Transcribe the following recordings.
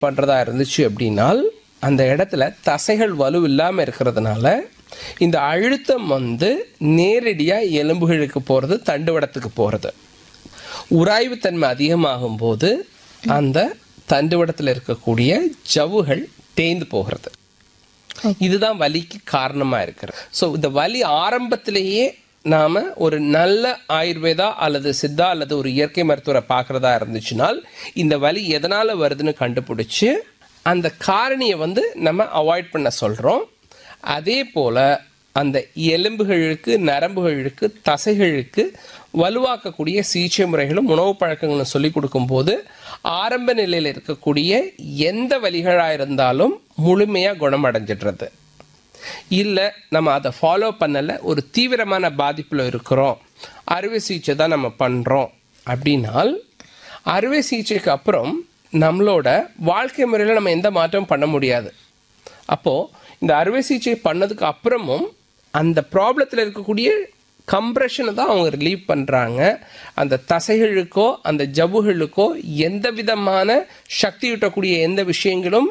பண்ணுறதா இருந்துச்சு அப்படின்னால் அந்த இடத்துல தசைகள் வலு இல்லாமல் இருக்கிறதுனால இந்த அழுத்தம் வந்து நேரடியாக எலும்புகளுக்கு போகிறது தண்டுவடத்துக்கு போகிறது உராய்வுத்தன்மை அதிகமாகும் போது அந்த தண்டுவடத்தில் இருக்கக்கூடிய ஜவ்வுகள் தேய்ந்து போகிறது இதுதான் வலிக்கு காரணமாக இருக்கிறது ஸோ இந்த வலி ஆரம்பத்திலேயே நாம் ஒரு நல்ல ஆயுர்வேதா அல்லது சித்தா அல்லது ஒரு இயற்கை மருத்துவரை பார்க்குறதா இருந்துச்சுனால் இந்த வலி எதனால் வருதுன்னு கண்டுபிடிச்சி அந்த காரணியை வந்து நம்ம அவாய்ட் பண்ண சொல்கிறோம் அதே போல் அந்த எலும்புகளுக்கு நரம்புகளுக்கு தசைகளுக்கு வலுவாக்கக்கூடிய சிகிச்சை முறைகளும் உணவு பழக்கங்களும் சொல்லி கொடுக்கும்போது ஆரம்ப நிலையில் இருக்கக்கூடிய எந்த வலிகளாக இருந்தாலும் முழுமையாக குணமடைஞ்சிடுறது இல்லை நம்ம அதை ஃபாலோ பண்ணலை ஒரு தீவிரமான பாதிப்பில் இருக்கிறோம் அறுவை சிகிச்சை தான் நம்ம பண்ணுறோம் அப்படின்னால் அறுவை சிகிச்சைக்கு அப்புறம் நம்மளோட வாழ்க்கை முறையில் நம்ம எந்த மாற்றமும் பண்ண முடியாது அப்போது இந்த அறுவை சிகிச்சை பண்ணதுக்கு அப்புறமும் அந்த ப்ராப்ளத்தில் இருக்கக்கூடிய கம்ப்ரெஷனை தான் அவங்க ரிலீவ் பண்ணுறாங்க அந்த தசைகளுக்கோ அந்த ஜவ்வுகளுக்கோ எந்த விதமான சக்தி ஊட்டக்கூடிய எந்த விஷயங்களும்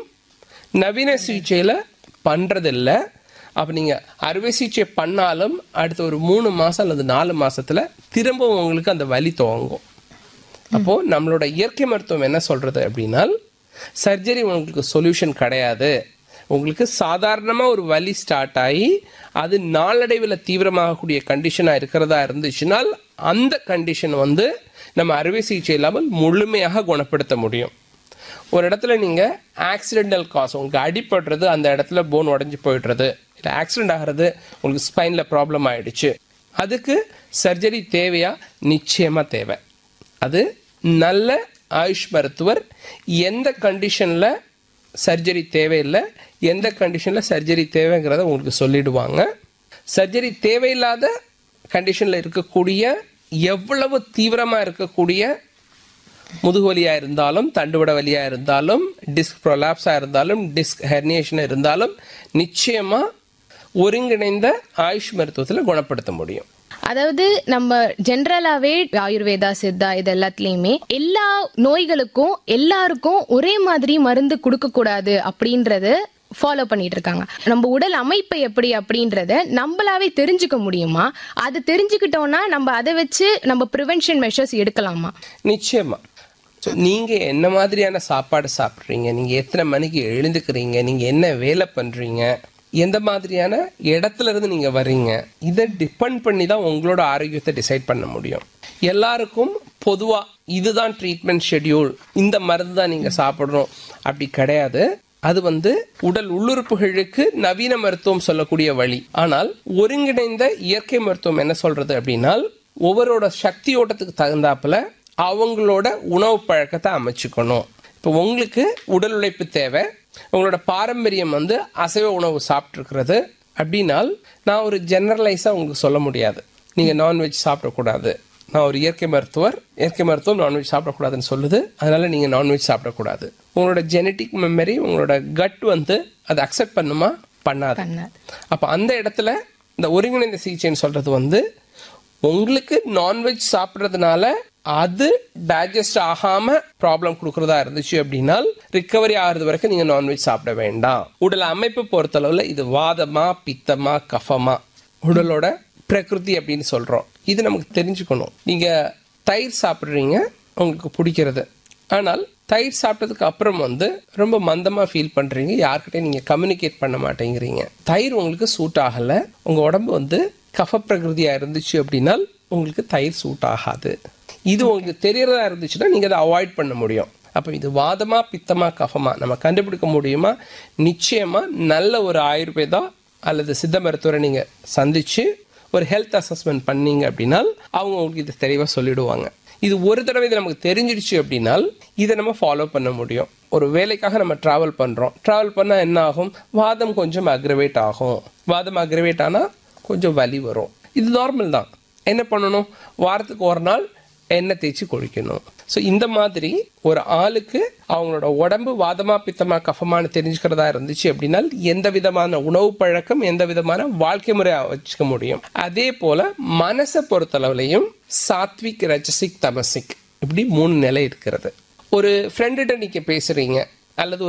நவீன சிகிச்சையில் பண்ணுறதில்ல அப்போ நீங்கள் அறுவை சிகிச்சை பண்ணாலும் அடுத்த ஒரு மூணு மாதம் அல்லது நாலு மாசத்துல திரும்பவும் உங்களுக்கு அந்த வலி துவங்கும் அப்போது நம்மளோட இயற்கை மருத்துவம் என்ன சொல்கிறது அப்படின்னால் சர்ஜரி உங்களுக்கு சொல்யூஷன் கிடையாது உங்களுக்கு சாதாரணமாக ஒரு வலி ஸ்டார்ட் ஆகி அது நாளடைவில் தீவிரமாகக்கூடிய கண்டிஷனாக இருக்கிறதா இருந்துச்சுனால் அந்த கண்டிஷன் வந்து நம்ம அறுவை சிகிச்சை இல்லாமல் முழுமையாக குணப்படுத்த முடியும் ஒரு இடத்துல நீங்கள் ஆக்சிடென்டல் காஸ் உங்களுக்கு அடிபடுறது அந்த இடத்துல போன் உடஞ்சி போயிடுறது இல்லை ஆக்சிடென்ட் ஆகிறது உங்களுக்கு ஸ்பைனில் ப்ராப்ளம் ஆயிடுச்சு அதுக்கு சர்ஜரி தேவையா நிச்சயமாக தேவை அது நல்ல ஆயுஷ் மருத்துவர் எந்த கண்டிஷனில் சர்ஜரி தேவையில்லை எந்த கண்டிஷனில் சர்ஜரி தேவைங்கிறத உங்களுக்கு சொல்லிடுவாங்க சர்ஜரி தேவையில்லாத கண்டிஷனில் இருக்கக்கூடிய எவ்வளவு தீவிரமாக இருக்கக்கூடிய முதுகு வலியாக இருந்தாலும் தண்டுவட வலியாக இருந்தாலும் டிஸ்க் ப்ரொலாப்ஸாக இருந்தாலும் டிஸ்க் ஹெர்னியேஷன் இருந்தாலும் நிச்சயமாக ஒருங்கிணைந்த ஆயுஷ் மருத்துவத்தில் குணப்படுத்த முடியும் அதாவது நம்ம ஜென்ரலாவே ஆயுர்வேதா சித்தா இது எல்லாத்துலயுமே எல்லா நோய்களுக்கும் எல்லாருக்கும் ஒரே மாதிரி மருந்து கொடுக்க கூடாது அப்படின்றது ஃபாலோ பண்ணிட்டு இருக்காங்க நம்ம உடல் அமைப்பு எப்படி அப்படின்றத நம்மளாவே தெரிஞ்சுக்க முடியுமா அது தெரிஞ்சுக்கிட்டோம்னா நம்ம அதை வச்சு நம்ம ப்ரிவென்ஷன் மெஷர்ஸ் எடுக்கலாமா நிச்சயமா ஸோ நீங்கள் என்ன மாதிரியான சாப்பாடு சாப்பிட்றீங்க நீங்கள் எத்தனை மணிக்கு எழுந்துக்கிறீங்க நீங்கள் என்ன வேலை பண்ணுறீங்க எந்த மாதிரியான இடத்துல இருந்து நீங்கள் வர்றீங்க இதை டிபெண்ட் பண்ணி தான் உங்களோட ஆரோக்கியத்தை டிசைட் பண்ண முடியும் எல்லாருக்கும் பொதுவாக இதுதான் ட்ரீட்மெண்ட் ஷெட்யூல் இந்த மருந்து தான் நீங்கள் சாப்பிடணும் அப்படி கிடையாது அது வந்து உடல் உள்ளுறுப்புகளுக்கு நவீன மருத்துவம் சொல்லக்கூடிய வழி ஆனால் ஒருங்கிணைந்த இயற்கை மருத்துவம் என்ன சொல்றது அப்படின்னால் ஒவ்வொருவரோட சக்தி ஓட்டத்துக்கு தகுந்தாப்புல அவங்களோட உணவு பழக்கத்தை அமைச்சுக்கணும் இப்போ உங்களுக்கு உடல் உழைப்பு தேவை உங்களோட பாரம்பரியம் வந்து அசைவ உணவு சாப்பிட்ருக்கிறது அப்படின்னால் நான் ஒரு ஜெனரலைஸாக உங்களுக்கு சொல்ல முடியாது நீங்கள் நான்வெஜ் சாப்பிடக்கூடாது நான் ஒரு இயற்கை மருத்துவர் இயற்கை மருத்துவம் நான்வெஜ் சாப்பிடக்கூடாதுன்னு சொல்லுது அதனால நீங்கள் நான்வெஜ் சாப்பிடக்கூடாது உங்களோட ஜெனட்டிக் மெமரி உங்களோட கட் வந்து அதை அக்செப்ட் பண்ணுமா பண்ணாது பண்ணாது. அப்போ அந்த இடத்துல இந்த ஒருங்கிணைந்த சிகிச்சைன்னு சொல்றது வந்து உங்களுக்கு நான்வெஜ் சாப்பிட்றதுனால அது டைஜஸ்ட் ஆகாம ப்ராப்ளம் கொடுக்கறதா இருந்துச்சு அப்படின்னால் ரிக்கவரி ஆகிறது வரைக்கும் நீங்க நான்வெஜ் சாப்பிட வேண்டாம் உடல் அமைப்பு பொறுத்தளவுல இது வாதமா பித்தமா கஃபமா உடலோட பிரகிருதி அப்படின்னு சொல்றோம் இது நமக்கு தெரிஞ்சுக்கணும் நீங்க தயிர் சாப்பிட்றீங்க உங்களுக்கு பிடிக்கிறது ஆனால் தயிர் சாப்பிட்டதுக்கு அப்புறம் வந்து ரொம்ப மந்தமா ஃபீல் பண்றீங்க யார்கிட்டயும் நீங்க கம்யூனிகேட் பண்ண மாட்டேங்கிறீங்க தயிர் உங்களுக்கு சூட் ஆகல உங்க உடம்பு வந்து கஃப பிரகிருதியா இருந்துச்சு அப்படின்னால் உங்களுக்கு தயிர் சூட் ஆகாது இது உங்களுக்கு தெரியறதா இருந்துச்சுன்னா நீங்க அதை அவாய்ட் பண்ண முடியும் அப்போ இது வாதமா பித்தமா கஃபமா நம்ம கண்டுபிடிக்க முடியுமா நிச்சயமா நல்ல ஒரு ஆயுர்வேதா அல்லது சித்த மருத்துவரை நீங்க சந்திச்சு ஒரு ஹெல்த் அசஸ்மெண்ட் பண்ணீங்க அப்படின்னால் அவங்க உங்களுக்கு இது தெளிவாக சொல்லிடுவாங்க இது ஒரு தடவை இது நமக்கு தெரிஞ்சிடுச்சு அப்படின்னால் இதை நம்ம ஃபாலோ பண்ண முடியும் ஒரு வேலைக்காக நம்ம டிராவல் பண்ணுறோம் டிராவல் பண்ணால் என்ன ஆகும் வாதம் கொஞ்சம் அக்ரவேட் ஆகும் வாதம் அக்ரவேட் ஆனால் கொஞ்சம் வலி வரும் இது நார்மல் தான் என்ன பண்ணணும் வாரத்துக்கு ஒரு நாள் எண்ணெய் தேய்ச்சி குளிக்கணும் ஸோ இந்த மாதிரி ஒரு ஆளுக்கு அவங்களோட உடம்பு வாதமா பித்தமா கஃபமானு தெரிஞ்சுக்கிறதா இருந்துச்சு அப்படின்னா எந்த விதமான உணவு பழக்கம் எந்த விதமான வாழ்க்கை முறை வச்சுக்க முடியும் அதே போல மனசை பொறுத்தளவுலையும் சாத்விக் ரஜசிக் தமசிக் இப்படி மூணு நிலை இருக்கிறது ஒரு ஃப்ரெண்டுகிட்ட நீங்க பேசுறீங்க அல்லது